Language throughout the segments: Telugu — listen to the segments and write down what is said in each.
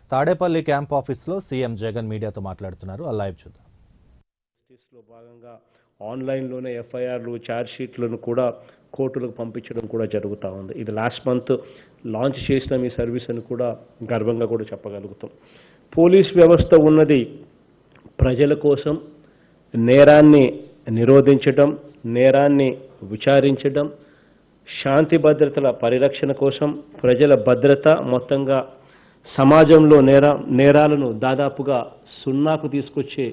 తాడేపల్లి క్యాంప్ ఆఫీస్లో సీఎం జగన్ మీడియాతో మాట్లాడుతున్నారు ఆ లైవ్ చూద్దాం జస్టిస్లో భాగంగా ఆన్లైన్లోనే ఎఫ్ఐఆర్లు ఛార్జ్ షీట్లను కూడా కోర్టులకు పంపించడం కూడా జరుగుతూ ఉంది ఇది లాస్ట్ మంత్ లాంచ్ చేసిన మీ సర్వీస్ అని కూడా గర్వంగా కూడా చెప్పగలుగుతాం పోలీస్ వ్యవస్థ ఉన్నది ప్రజల కోసం నేరాన్ని నిరోధించడం నేరాన్ని విచారించడం శాంతి భద్రతల పరిరక్షణ కోసం ప్రజల భద్రత మొత్తంగా సమాజంలో నేర నేరాలను దాదాపుగా సున్నాకు తీసుకొచ్చే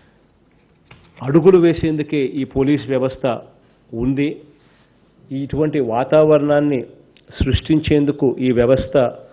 అడుగులు వేసేందుకే ఈ పోలీస్ వ్యవస్థ ఉంది ఇటువంటి వాతావరణాన్ని సృష్టించేందుకు ఈ వ్యవస్థ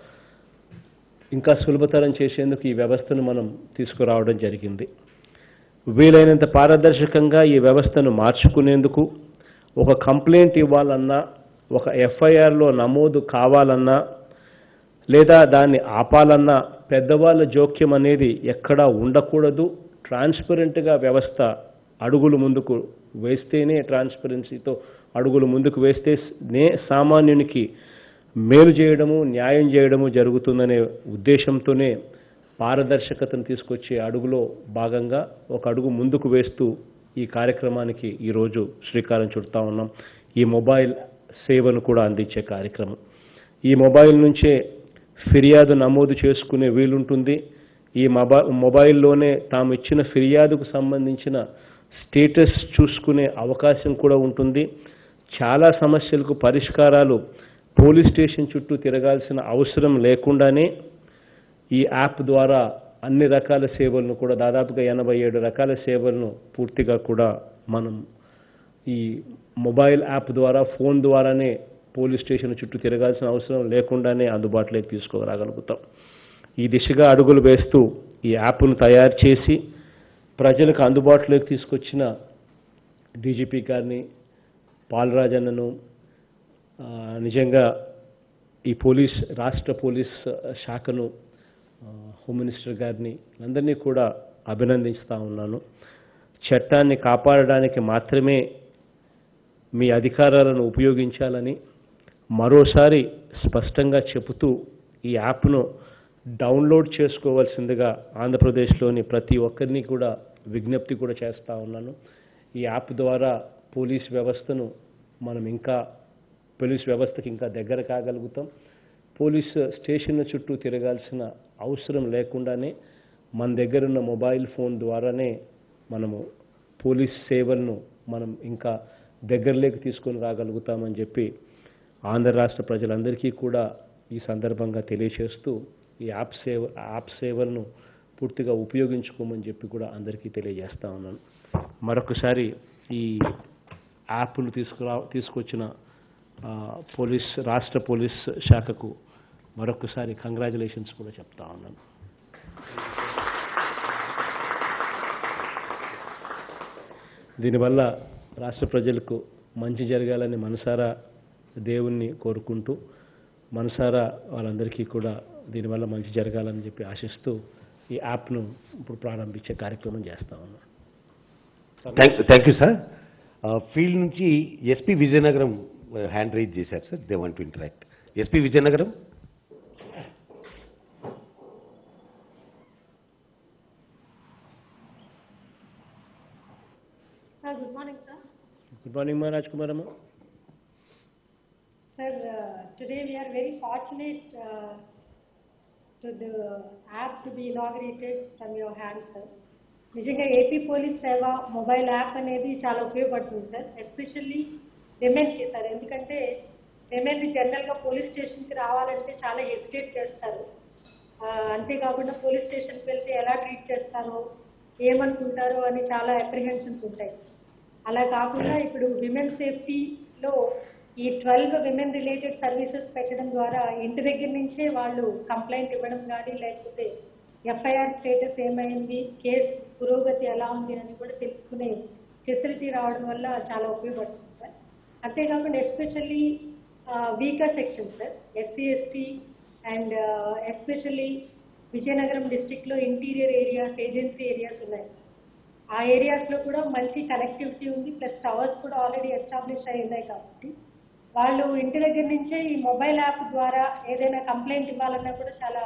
ఇంకా సులభతరం చేసేందుకు ఈ వ్యవస్థను మనం తీసుకురావడం జరిగింది వీలైనంత పారదర్శకంగా ఈ వ్యవస్థను మార్చుకునేందుకు ఒక కంప్లైంట్ ఇవ్వాలన్నా ఒక ఎఫ్ఐఆర్లో నమోదు కావాలన్నా లేదా దాన్ని ఆపాలన్నా పెద్దవాళ్ళ జోక్యం అనేది ఎక్కడా ఉండకూడదు ట్రాన్స్పరెంట్గా వ్యవస్థ అడుగులు ముందుకు వేస్తేనే ట్రాన్స్పరెన్సీతో అడుగులు ముందుకు వేస్తేనే సామాన్యునికి మేలు చేయడము న్యాయం చేయడము జరుగుతుందనే ఉద్దేశంతోనే పారదర్శకతను తీసుకొచ్చే అడుగులో భాగంగా ఒక అడుగు ముందుకు వేస్తూ ఈ కార్యక్రమానికి ఈరోజు శ్రీకారం చుడతా ఉన్నాం ఈ మొబైల్ సేవను కూడా అందించే కార్యక్రమం ఈ మొబైల్ నుంచే ఫిర్యాదు నమోదు చేసుకునే వీలుంటుంది ఈ మొబై మొబైల్లోనే తాము ఇచ్చిన ఫిర్యాదుకు సంబంధించిన స్టేటస్ చూసుకునే అవకాశం కూడా ఉంటుంది చాలా సమస్యలకు పరిష్కారాలు పోలీస్ స్టేషన్ చుట్టూ తిరగాల్సిన అవసరం లేకుండానే ఈ యాప్ ద్వారా అన్ని రకాల సేవలను కూడా దాదాపుగా ఎనభై ఏడు రకాల సేవలను పూర్తిగా కూడా మనం ఈ మొబైల్ యాప్ ద్వారా ఫోన్ ద్వారానే పోలీస్ స్టేషన్ చుట్టూ తిరగాల్సిన అవసరం లేకుండానే అందుబాటులోకి తీసుకురాగలుగుతాం ఈ దిశగా అడుగులు వేస్తూ ఈ యాప్ను తయారు చేసి ప్రజలకు అందుబాటులోకి తీసుకొచ్చిన డీజీపీ గారిని పాలరాజన్నను ఆ, నిజంగా ఈ పోలీస్ రాష్ట్ర పోలీస్ శాఖను ఆ, హోమ్ మినిస్టర్ గారిని అందరినీ కూడా అభినందిస్తూ ఉన్నాను చట్టాన్ని కాపాడడానికి మాత్రమే మీ అధికారాలను ఉపయోగించాలని మరోసారి స్పష్టంగా చెబుతూ ఈ యాప్ను డౌన్లోడ్ చేసుకోవాల్సిందిగా ఆంధ్రప్రదేశ్లోని ప్రతి ఒక్కరిని కూడా విజ్ఞప్తి కూడా చేస్తూ ఉన్నాను ఈ యాప్ ద్వారా పోలీస్ వ్యవస్థను మనం ఇంకా పోలీస్ వ్యవస్థకి ఇంకా దగ్గర కాగలుగుతాం పోలీస్ స్టేషన్ల చుట్టూ తిరగాల్సిన అవసరం లేకుండానే మన దగ్గర ఉన్న మొబైల్ ఫోన్ ద్వారానే మనము పోలీస్ సేవలను మనం ఇంకా దగ్గరలోకి తీసుకొని రాగలుగుతామని చెప్పి ఆంధ్ర రాష్ట్ర ప్రజలందరికీ కూడా ఈ సందర్భంగా తెలియచేస్తూ ఈ యాప్ సేవ యాప్ సేవలను పూర్తిగా ఉపయోగించుకోమని చెప్పి కూడా అందరికీ తెలియజేస్తా ఉన్నాను మరొకసారి ఈ యాప్ను తీసుకురా తీసుకొచ్చిన ఆ, పోలీస్ రాష్ట్ర పోలీస్ శాఖకు మరొకసారి కంగ్రాచులేషన్స్ కూడా చెప్తా ఉన్నాను దీనివల్ల రాష్ట్ర ప్రజలకు మంచి జరగాలని మనసారా దేవుణ్ణి కోరుకుంటూ మనసారా వాళ్ళందరికీ కూడా దీనివల్ల మంచి జరగాలని చెప్పి ఆశిస్తూ ఈ యాప్ను ఇప్పుడు ప్రారంభించే కార్యక్రమం చేస్తా ఉన్నాం thank thank you sir field నుంచి ఎస్పీ విజయనగరం హ్యాండ్ రైజ్ చేశారు sir they want to interact SP Vizianagaram Sir, good morning, sir. Good morning మా రాజ్ కుమార్ అమ్మ Sir, uh, today we are very fortunate uh, to the app to be inaugurated from your hand, sir. నిజంగా AP police Seva mobile app అనేది చాలా ఉపయోగపడుతుంది సార్ ఎస్పెషల్లీ విమెన్కి సార్ ఎందుకంటే విమెన్ జనరల్గా పోలీస్ స్టేషన్కి రావాలంటే చాలా హెసిటేట్ చేస్తారు ఆ, అంతేకాకుండా పోలీస్ స్టేషన్కి వెళ్తే ఎలా ట్రీట్ చేస్తారో ఏమనుకుంటారో అని చాలా అప్రిహెన్షన్స్ ఉంటాయి అలా కాకుండా ఇప్పుడు విమెన్ సేఫ్టీలో ఈ ట్వెల్వ్ విమెన్ రిలేటెడ్ సర్వీసెస్ పెట్టడం ద్వారా ఇంటి దగ్గర నుంచే వాళ్ళు కంప్లైంట్ ఇవ్వడం కానీ లేకపోతే ఎఫ్ఐఆర్ స్టేటస్ ఏమైంది కేసు పురోగతి ఎలా ఉంది అని కూడా తెలుసుకునే ఫెసిలిటీ రావడం వల్ల చాలా ఉపయోగపడుతుంది సార్ అంతేకాకుండా especially weaker section sir SC ST and especially Vizianagaram డిస్టిక్లో ఇంటీరియర్ ఏరియాస్ ఏజెన్సీ ఏరియాస్ ఉన్నాయి ఆ ఏరియాస్లో కూడా మంచి కనెక్టివిటీ ఉంది ప్లస్ టవర్స్ కూడా ఆల్రెడీ ఎస్టాబ్లిష్ అయి ఉన్నాయి కాబట్టి వాళ్ళు ఇంటి దగ్గర నుంచే ఈ మొబైల్ యాప్ ద్వారా ఏదైనా కంప్లైంట్ ఇవ్వాలన్నా కూడా చాలా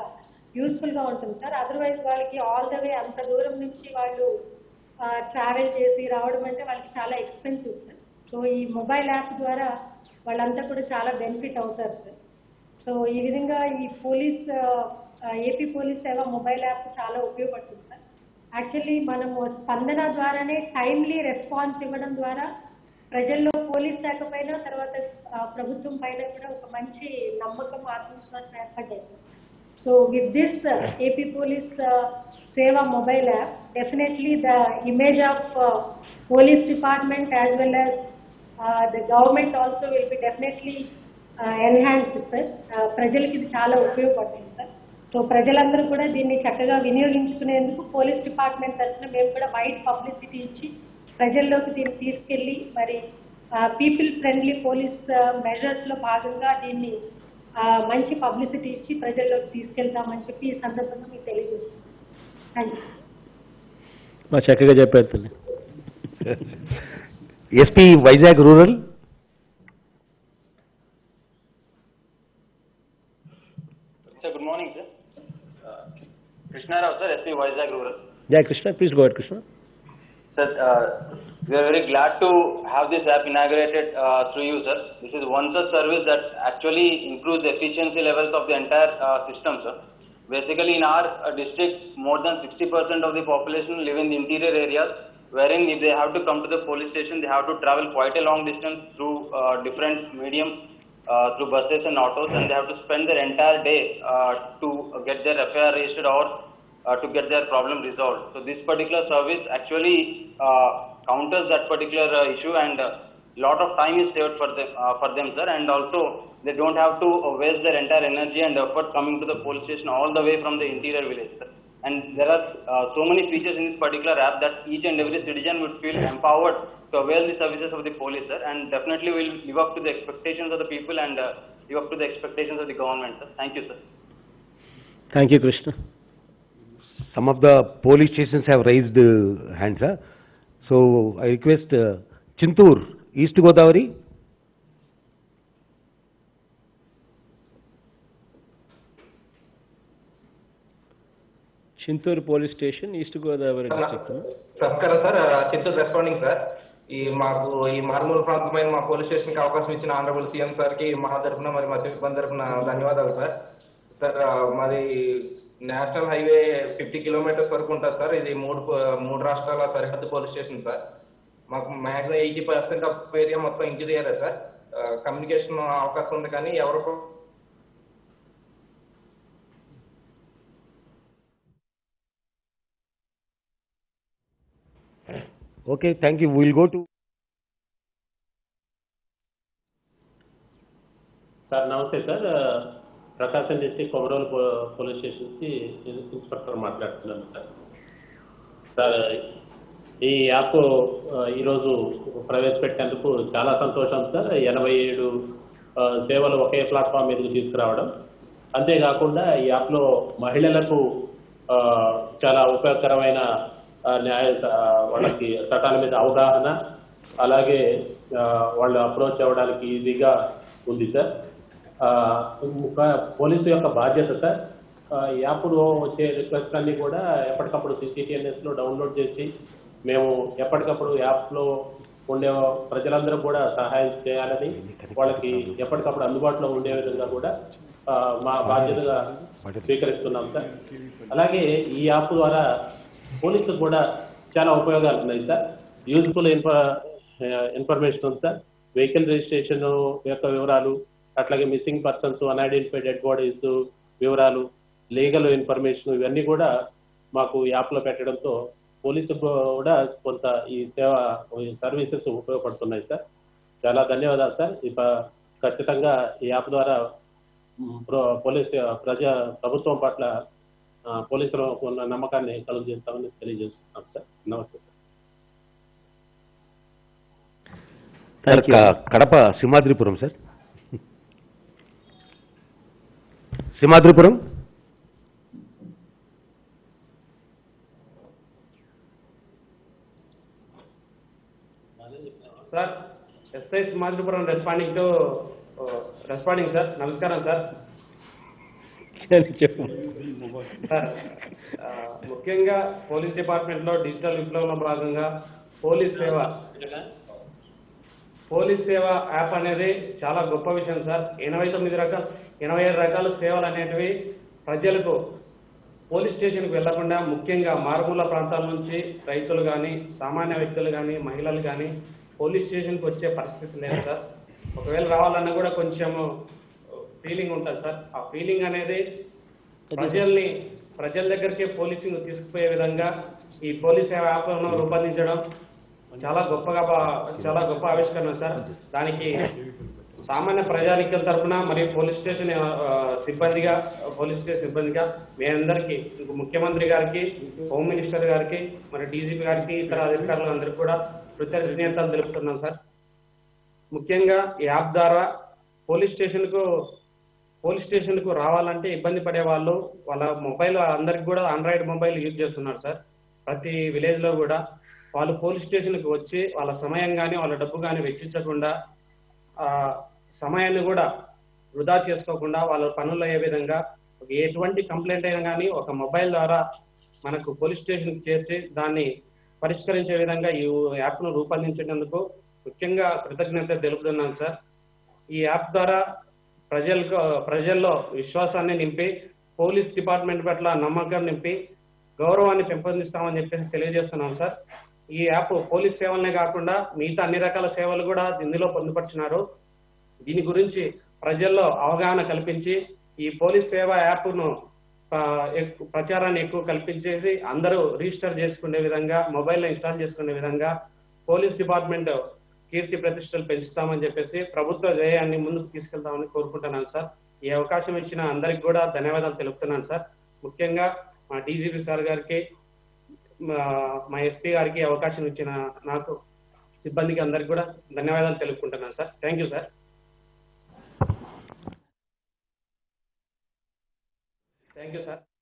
యూస్ఫుల్గా ఉంటుంది సార్ అదర్వైజ్ వాళ్ళకి ఆల్ ద వే అంత దూరం నుంచి వాళ్ళు ట్రావెల్ చేసి రావడం అంటే వాళ్ళకి చాలా ఎక్స్పెన్సివ్ సార్ సో ఈ మొబైల్ యాప్ ద్వారా వాళ్ళంతా కూడా చాలా బెనిఫిట్ అవుతారు సార్ సో ఈ విధంగా ఈ police AP police Seva mobile app చాలా ఉపయోగపడుతుంది సార్ యాక్చువల్లీ మనము స్పందన ద్వారానే టైమ్లీ రెస్పాన్స్ ఇవ్వడం ద్వారా ప్రజల్లో పోలీస్ శాఖ పైన తర్వాత ఆ, ప్రభుత్వం పైన కూడా ఒక మంచి నమ్మకం ఆత్మవిశ్వాసం ఏర్పడ్డాయి sir so with this AP police Seva mobile app definitely the image of police department as well as the government also will be definitely enhance sir ప్రజలకి ఇది చాలా ఉపయోగపడుతుంది సార్ సో ప్రజలందరూ కూడా దీన్ని చక్కగా వినియోగించుకునేందుకు పోలీస్ డిపార్ట్మెంట్ తరఫున మేము కూడా వైడ్ పబ్లిసిటీ ఇచ్చి ప్రజల్లోకి దీన్ని తీసుకెళ్ళి మరి పీపుల్ ఫ్రెండ్లీ పోలీస్ మెజర్స్ లో భాగంగా దీన్ని ఆ, మంచి పబ్లిసిటీ ఇచ్చి ప్రజల్లోకి తీసుకెళ్తామని చెప్పి ఈ సందర్భంగా మీకు తెలియజేస్తున్నాను థ్యాంక్ యూ మా చక్కగా చెప్పారు తల్లి SP Vizag rural Sir, good morning, sir. Uh, Krishna Rao, sir, SP Vizag Rural. Jaya Krishna please go Krishna Sir, uh, we are very glad to have this app inaugurated uh, through you, sir. This is one such service that actually improves the efficiency levels of the entire uh, system, sir. Basically, in our uh, district, more than 60% of the population live in the interior areas, wherein if they have to come to the police station, they have to travel quite a long distance through uh, different medium, uh, through buses and autos, and they have to spend their entire day uh, to get their FIR registered or uh, to get their problem resolved. So this particular service actually uh, counters that particular uh, issue and a lot of time is saved for them, uh, for them, sir. And also they don't have to uh, waste their entire energy and effort coming to the police station all the way from the interior village, sir. And there are uh, so many features in this particular app that each and every citizen would feel empowered to avail the services of the police, sir. And definitely will live up to the expectations of the people and uh, live up to the expectations of the government, sir. Thank you, sir. Thank you Krishna Some of the police stations have raised uh, hands, sir. So I request uh, Chintur, East Godavari. Chintur police station east Godavari district నమస్కారం సార్ చిత్తూరు రెస్పాండింగ్ సార్ ఈ మాకు ఈ మారుమూల ప్రాంతమైన మా పోలీస్ స్టేషన్కి అవకాశం ఇచ్చిన ఆనరబుల్ సీఎం సార్కి మా తరఫున మరి మా సిబ్బంది తరఫున ధన్యవాదాలు సార్ సార్ ఆ, మాది నేషనల్ హైవే ఫిఫ్టీ కిలోమీటర్స్ వరకు ఉంటుంది సార్ ఇది మూడు పో- మూడు రాష్ట్రాల సరిహద్దు పోలీస్ స్టేషన్ సార్ మాకు maximum eighty percent of area మొత్తం ఇంటీరియరే సార్ కమ్యూనికేషన్ అవకాశం ఉంది కానీ ఎవరు Okay, thank you. We'll go to sir నమస్తే సార్ ప్రకాశం డిస్టిక్ కొమరోలు పో- పోలీస్ స్టేషన్ నుంచి ఇన్స్పెక్టర్ మాట్లాడుతున్నాను సార్ సార్ ఈ యాప్ ఆ, ఈరోజు ప్రవేశపెట్టేందుకు చాలా సంతోషం సార్ ఎనభై ఏడు ఆ, సేవలు ఒకే ప్లాట్ఫామ్ మీదకి తీసుకురావడం అంతేకాకుండా ఈ యాప్లో మహిళలకు ఆ, చాలా ఉపయోగకరమైన ఆ, న్యాయ ఆ, వాళ్ళకి చట్టాల మీద అవగాహన అలాగే ఆ, వాళ్ళు అప్రోచ్ అవ్వడానికి ఈజీగా ఉంది సార్ ఆ, ఇంకా పోలీసు యొక్క బాధ్యత సార్ ఆ, ఈ యాప్లో వచ్చే రిక్వెస్ట్ అన్ని కూడా ఎప్పటికప్పుడు CCTNS లో డౌన్లోడ్ చేసి మేము ఎప్పటికప్పుడు యాప్లో ఉండే ప్రజలందరూ కూడా సహాయం చేయాలని వాళ్ళకి ఎప్పటికప్పుడు అందుబాటులో ఉండే విధంగా కూడా ఆ, మా బాధ్యతగా స్వీకరిస్తున్నాం సార్ అలాగే ఈ యాప్ ద్వారా పోలీసులకు కూడా చాలా ఉపయోగాలు ఉన్నాయి సార్ యూజ్ఫుల్ ఇన్ఫ ఇన్ఫర్మేషన్ ఉంది సార్ వెహికల్ రిజిస్ట్రేషన్ యొక్క వివరాలు అట్లాగే missing persons unidentified dead bodies వివరాలు లీగల్ ఇన్ఫర్మేషన్ ఇవన్నీ కూడా మాకు యాప్లో పెట్టడంతో పోలీసు కూడా కొంత ఈ సేవ ఈ సర్వీసెస్ ఉపయోగపడుతున్నాయి సార్ చాలా ధన్యవాదాలు సార్ ఇక ఖచ్చితంగా ఈ యాప్ ద్వారా మ్, ప్రో- పోలీస్ ప్రజా ప్రభుత్వం పట్ల ఆ, పోలీసులు ఉన్న నమ్మకాన్ని కలుగు చేస్తామని తెలియజేస్తున్నాం సార్ నమస్తే సార్ సార్ క- Kadapa Simhadripuram sir Simhadripuram sir SI Simhadripuram responding to responding sir నమస్కారం సార్ విషయాన్ని చెప్పు సార్ ఆ, ముఖ్యంగా పోలీస్ డిపార్ట్మెంట్ లో డిజిటల్ విప్లవంలో భాగంగా పోలీస్ సేవ పోలీస్ సేవ యాప్ అనేది చాలా గొప్ప విషయం సార్ ఎనభై తొమ్మిది రకాల ఎనభై ఏడు రకాల సేవలు అనేటివి ప్రజలకు పోలీస్ స్టేషన్కి వెళ్లకుండా ముఖ్యంగా మారుమూల ప్రాంతాల నుంచి రైతులు కానీ సామాన్య వ్యక్తులు కానీ మహిళలు కానీ పోలీస్ స్టేషన్కి వచ్చే పరిస్థితి లేదు సార్ ఒకవేళ రావాలన్నా కూడా కొంచెం ఫీలింగ్ ఉంటుంది సార్ ఆ ఫీలింగ్ అనేది ప్రజల్ని ప్రజల దగ్గరికే పోలీసింగ్ తీసుకుపోయే విధంగా ఈ పోలీస్ సేవ యాప్ను రూపొందించడం చాలా గొప్పగా బా- చాలా గొప్ప ఆవిష్కరణ సార్ దానికి సామాన్య ప్రజానికం తరఫున మరియు పోలీస్ స్టేషన్ ఆ, సిబ్బందిగా పోలీస్ స్టేషన్ సిబ్బందిగా మీ అందరికీ ఇంక ముఖ్యమంత్రి గారికి హోమ్ మినిస్టర్ గారికి మరి డీజీపీ గారికి ఇతర అధికారులు అందరికీ కూడా కృతజ్ఞతలు తెలుపుతున్నాం సార్ ముఖ్యంగా ఈ యాప్ ద్వారా పోలీస్ స్టేషన్కు పోలీస్ స్టేషన్కు రావాలంటే ఇబ్బంది పడే వాళ్ళు వాళ్ళ మొబైల్ అందరికి కూడా ఆండ్రాయిడ్ మొబైల్ యూజ్ చేస్తున్నారు సార్ ప్రతి విలేజ్ లో కూడా వాళ్ళు పోలీస్ స్టేషన్కి వచ్చి వాళ్ళ సమయం కానీ వాళ్ళ డబ్బు కానీ వెచ్చించకుండా ఆ సమయాన్ని కూడా వృధా చేసుకోకుండా వాళ్ళ పనులు అయ్యే విధంగా ఎటువంటి కంప్లైంట్ అయినా కానీ ఒక మొబైల్ ద్వారా మనకు పోలీస్ స్టేషన్కి చేర్చి దాన్ని పరిష్కరించే విధంగా ఈ యాప్ను రూపొందించినందుకు ముఖ్యంగా కృతజ్ఞత తెలుపుతున్నాను సార్ ఈ యాప్ ద్వారా ప్రజలకు ప్రజల్లో విశ్వాసాన్ని నింపి పోలీస్ డిపార్ట్మెంట్ పట్ల నమ్మకం నింపి గౌరవాన్ని పెంపొందిస్తామని చెప్పేసి తెలియజేస్తున్నాం సార్ ఈ యాప్ పోలీస్ సేవలనే కాకుండా మిగతా అన్ని రకాల సేవలు కూడా ఇందులో పొందుపరిచినారు దీని గురించి ప్రజల్లో అవగాహన కల్పించి ఈ పోలీస్ సేవ యాప్ను ఆ, ఎక్కు- ప్రచారాన్ని ఎక్కువ కల్పించేసి అందరూ రిజిస్టర్ చేసుకునే విధంగా మొబైల్లో ఇన్స్టాల్ చేసుకునే విధంగా పోలీస్ డిపార్ట్మెంట్ కీర్తి ప్రతిష్టలు పెంచుతామని చెప్పేసి ప్రభుత్వ ధ్యేయాన్ని ముందుకు తీసుకెళ్తామని కోరుకుంటున్నాను సార్ ఈ అవకాశం ఇచ్చిన అందరికి కూడా ధన్యవాదాలు తెలుపుతున్నాను సార్ ముఖ్యంగా మా డీజీపీ సార్ గారికి మా- మా ఎస్పీ గారికి అవకాశం ఇచ్చిన నాకు సిబ్బందికి అందరికి కూడా ధన్యవాదాలు తెలుపుకుంటున్నాను sir thank you sir thank you sir